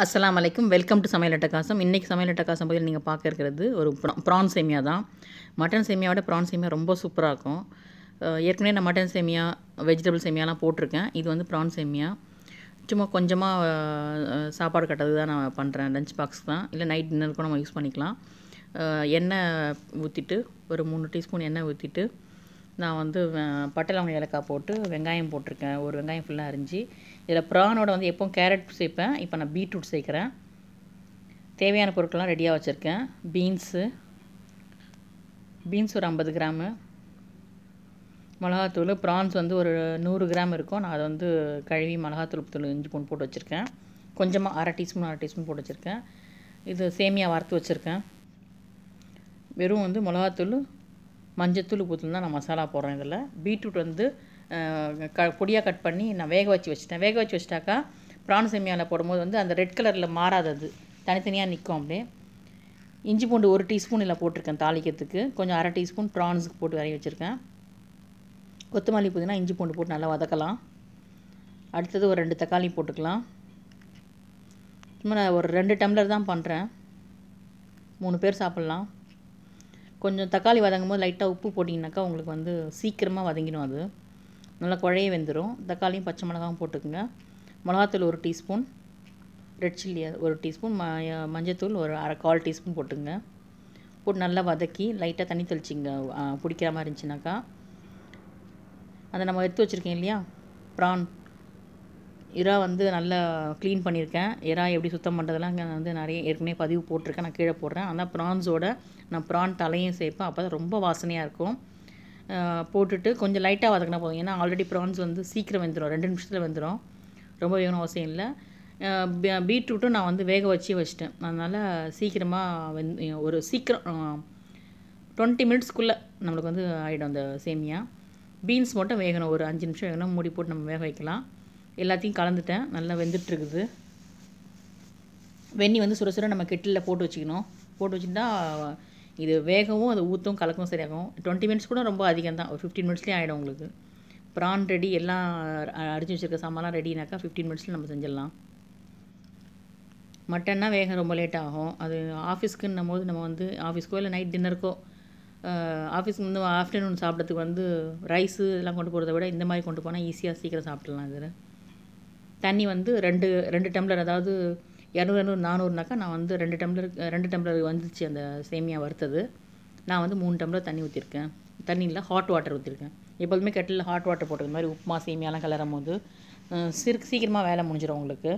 அஸ்ஸலாமு அலைக்கும் welcome to சமையல் அட்டகாசம் இன்றைக்கி சமையல் அட்டகாசம் பதில் நீங்கள் பார்க்க இருக்கிறது ஒரு ப்ரான் சேமியா தான் மட்டன் சேமியாவோட ப்ரான் சேமியா ரொம்ப சூப்பராக இருக்கும் அஹ் ஏற்கனவே நான் மட்டன் சேமியா வெஜிடபிள் சேமியாலாம் போட்டிருக்கேன் இது வந்து ப்ரான் சேமியா சும்மா கொஞ்சமாக சாப்பாடு கட்டது தான் நான் பண்ணுறேன் லஞ்ச் பாக்ஸ் தான் இல்லை நைட் டின்னருக்கும் நம்ம யூஸ் பண்ணிக்கலாம் அஹ் எண்ணெய் ஊற்றிட்டு ஒரு மூணு டீஸ்பூன் எண்ணெய் ஊற்றிட்டு நான் வந்து அஹ், பட்டை லவங்க ஏலக்காய் போட்டு வெங்காயம் போட்டிருக்கேன் ஒரு வெங்காயம் ஃபுல்லாக அரிஞ்சு இதில் ப்ரானோட வந்து எப்பவும் கேரட் சேர்ப்பேன் இப்போ நான் பீட்ரூட் சேர்க்குறேன் தேவையான பொருட்கள்லாம் ரெடியாக வச்சுருக்கேன் பீன்ஸு பீன்ஸ் ஒரு ஐம்பது கிராமு மிளகாத்தூள் ப்ரான்ஸ் வந்து ஒரு நூறு கிராம் இருக்கும் நான் அதை வந்து கழுவி மிளகாத்தூள் தூள் இஞ்சி பூண்டு போட்டு வச்சுருக்கேன் கொஞ்சமாக அரை டீஸ்பூன் அரை டீஸ்பூன் போட்டு வச்சுருக்கேன் இது சேமியா வறுத்து வச்சுருக்கேன் வெறும் வந்து மிளகாத்தூள் மஞ்சத்தூள் உப்புத்தூள் தான் நான் மசாலா போடுறேன் இதில் பீட்ரூட் வந்து அஹ், க பொடியாக கட் பண்ணி நான் வேக வச்சு வச்சுட்டேன் வேக வச்சு வச்சிட்டாக்கா ப்ரான் சேமியாவில் போடும்போது வந்து அந்த ரெட் கலரில் மாறாதது தனித்தனியாக நிற்கும் அப்படியே இஞ்சி பூண்டு ஒரு டீஸ்பூன் இதில் போட்டிருக்கேன் தாளிக்கிறதுக்கு கொஞ்சம் அரை டீஸ்பூன் ப்ரான்ஸுக்கு போட்டு வரைய வச்சுருக்கேன் கொத்தமல்லி புதினா இஞ்சி பூண்டு போட்டு நல்லா வதக்கலாம் அடுத்தது ஒரு ரெண்டு தக்காளி போட்டுக்கலாம் சும்மா நான் ஒரு ரெண்டு டம்ளர் தான் பண்ணுறேன் மூணு பேர் சாப்பிட்லாம் கொஞ்சம் தக்காளி வதங்கும் போது லைட்டாக உப்பு போட்டிங்கனாக்கா உங்களுக்கு வந்து சீக்கிரமாக வதங்கிடும் அது நல்லா குழைய வெந்துடும் தக்காளியும் பச்சை மிளகாவும் போட்டுக்குங்க மிளகாத்தூள் ஒரு டீஸ்பூன் ரெட் சில்லி ஒரு டீஸ்பூன் ம மஞ்சத்தூள் ஒரு அரை கால் டீஸ்பூன் போட்டுங்க போட்டு நல்லா வதக்கி லைட்டாக தண்ணி தெளிச்சிங்க ஆ, பிடிக்கிற மாதிரி இருந்துச்சுனாக்கா அதை நம்ம எடுத்து வச்சுருக்கேன் இல்லையா ப்ரான் இறா வந்து நல்லா க்ளீன் பண்ணியிருக்கேன் இறா எப்படி சுத்தம் பண்ணுறதெல்லாம் இங்கே வந்து நிறைய ஏற்கனவே பதிவு போட்டிருக்கேன் நான் கீழே போடுறேன் ஆனால் ப்ரான்ஸோட நான் ப்ரான் தலையும் சேர்ப்பேன் அப்போ தான் ரொம்ப வாசனையாக இருக்கும் அஹ் போட்டுட்டு கொஞ்சம் லைட்டாக வதக்கினா போதும் ஏன்னா ஆல்ரெடி ப்ரான்ஸ் வந்து சீக்கிரம் வெந்துடும் ரெண்டு நிமிஷத்தில் வெந்துடும் ரொம்ப வேகணும் அவசியம் இல்லை அஹ் பீ- பீட்ரூட்டும் நான் வந்து வேக வச்சு வச்சிட்டேன் அதனால் சீக்கிரமாக வெந் ஒரு சீக்கிரம் டுவெண்ட்டி மினிட்ஸ்க்குள்ளே நம்மளுக்கு வந்து ஆகிடும் அந்த சேமியா பீன்ஸ் மட்டும் வேகணும் ஒரு அஞ்சு நிமிஷம் வேகணும் மூடி போட்டு நம்ம வேக வைக்கலாம் எல்லாத்தையும் கலந்துட்டேன் நல்லா வெந்துட்டுருக்குது வெந்நி வந்து சுட சுட நம்ம கெட்டிலில் போட்டு வச்சுக்கணும் போட்டு வச்சுட்டா இது வேகவும் அது ஊற்றும் கலக்கும் சரியாகும் டுவெண்ட்டி மினிட்ஸ் கூட ரொம்ப அதிகம் தான் ஒரு ஃபிஃப்டீன் மினிட்ஸ்லேயே ஆகிடும் உங்களுக்கு ப்ரான் ரெடி எல்லாம் அ- அரிஞ்சு வச்சுருக்க சாமான்லாம் ரெடினாக்கா ஃபிஃப்டீன் மினிட்ஸில் நம்ம செஞ்சிடலாம் மட்டன்னா வேக ரொம்ப லேட் ஆகும் அது ஆஃபீஸ்க்குன்னும் போது நம்ம வந்து ஆஃபீஸ்க்கோ இல்லை நைட் டின்னருக்கோ ஆஃபீஸ்க்கு வந்து ஆஃப்டர்நூன் சாப்பிட்றதுக்கு வந்து ரைஸு இதெல்லாம் கொண்டு போகிறத விட இந்த மாதிரி கொண்டு போனால் ஈஸியாக சீக்கிரம் சாப்பிட்றலாம் இதில் தண்ணி வந்து ரெண்டு ரெண்டு டம்ளர் அதாவது இரநூறு இரநூறு நானூறுனாக்கா நான் வந்து ரெண்டு டம்ளர் ரெண்டு டம்ளர் வந்துச்சு அந்த சேமியா வறுத்தது நான் வந்து மூணு டம்ளர் தண்ணி ஊற்றிருக்கேன் தண்ணியில் ஹாட் வாட்டர் ஊற்றிருக்கேன் எப்போதுமே கெட்டில் ஹாட் வாட்டர் போட்டுக்கிற மாதிரி உப்புமா சேமியாலாம் கிளறும் போது அஹ், சிறு சீக்கிரமாக வேலை முடிஞ்சிடும் உங்களுக்கு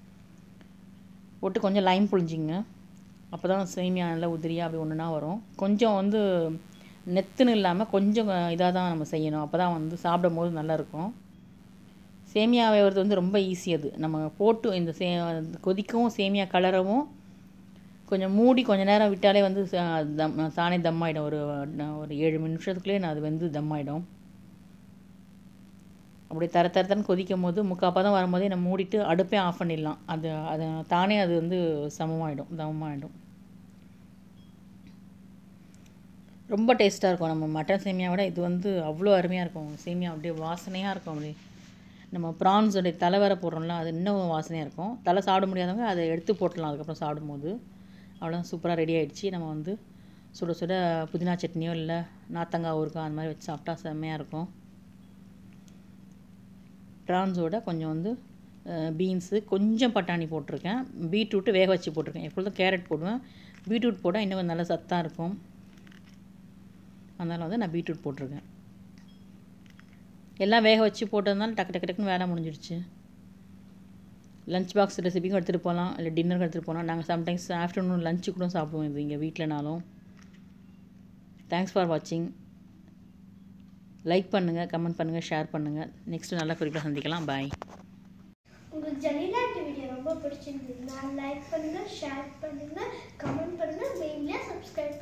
போட்டு கொஞ்சம் லைம் புழிஞ்சிங்க அப்போ தான் சேமியா நல்லா உதிரியாக அப்படி ஒன்றுனா வரும் கொஞ்சம் வந்து நெத்துன்னு இல்லாமல் கொஞ்சம் இதாக தான் நம்ம செய்யணும் அப்போ தான் வந்து சாப்பிடும் போது நல்லாயிருக்கும் சேமியா வேகிறது வந்து ரொம்ப ஈஸி அது நம்ம போட்டு இந்த சே கொதிக்கவும் சேமியா கலரவும் கொஞ்சம் மூடி கொஞ்ச நேரம் விட்டாலே வந்து ச- தம் தானே தம் ஆகிடும் ஒரு ஒரு ஏழு நிமிஷத்துக்குள்ளேயே நான் அது வந்து தம் ஆகிடும் அப்படியே தர தர தரன்னு கொதிக்கும் போது முக்கால் பதம் வரும்போதே நம்ம மூடிட்டு அடுப்பே ஆஃப் பண்ணிடலாம் அது அது தானே அது வந்து சமமாயிடும் தமமாயிடும் ரொம்ப டேஸ்ட்டாக இருக்கும் நம்ம மட்டன் சேமியா விட இது வந்து அவ்வளோ அருமையாக இருக்கும் சேமியா அப்படியே வாசனையாக இருக்கும் அப்படியே நம்ம ப்ரான்ஸோடைய தலை வேற போடுறோம்ல அது இன்னும் வாசனையாக இருக்கும் தலை சாப்பிட முடியாதவங்க அதை எடுத்து போட்டுடலாம் அதுக்கப்புறம் சாப்பிடும்போது அவ்வளோ சூப்பராக ரெடி ஆயிடுச்சு நம்ம வந்து சுட சுட புதினா சட்னியோ இல்லை நாத்தங்காய் ஊறுகாய் அந்த மாதிரி வச்சு சாப்பிட்டா செம்மையாக இருக்கும் ப்ரான்ஸோட கொஞ்சம் வந்து பீன்ஸு கொஞ்சம் பட்டாணி போட்டிருக்கேன் பீட்ரூட்டு வேக வச்சு போட்டிருக்கேன் எப்பொழுதும் கேரட் போடுவேன் பீட்ரூட் போட்டால் இன்னும் கொஞ்சம் நல்லா சத்தாக இருக்கும் அதனால் வந்து நான் பீட்ரூட் போட்டிருக்கேன் எல்லாம் வேக வச்சு போட்டதுனால டக்கு டக்கு டக்குன்னு வேலை முடிஞ்சிடுச்சு லஞ்ச் பாக்ஸ் ரெசிபிக்கும் எடுத்துகிட்டு போகலாம் இல்லை டின்னருக்கு எடுத்துகிட்டு போகலாம் நாங்கள் சம்டைம்ஸ் ஆஃப்டர்நூன் லஞ்சு கூட சாப்பிடுவோம் இது இங்கே வீட்டிலனாலும் தேங்க்ஸ் ஃபார் வாட்சிங் லைக் பண்ணுங்கள் கமெண்ட் பண்ணுங்கள் ஷேர் பண்ணுங்கள் நெக்ஸ்ட்டு நல்ல குறிப்பாக சந்திக்கலாம் பாய் உங்களுக்கு ஜெனிலா வீடியோ ரொம்ப பிடிச்சிருந்ததுன்னா லைக் பண்ணுங்க ஷேர் பண்ணுங்க கமெண்ட் பண்ணுங்க மெயின்ல சப்ஸ்கிரைப்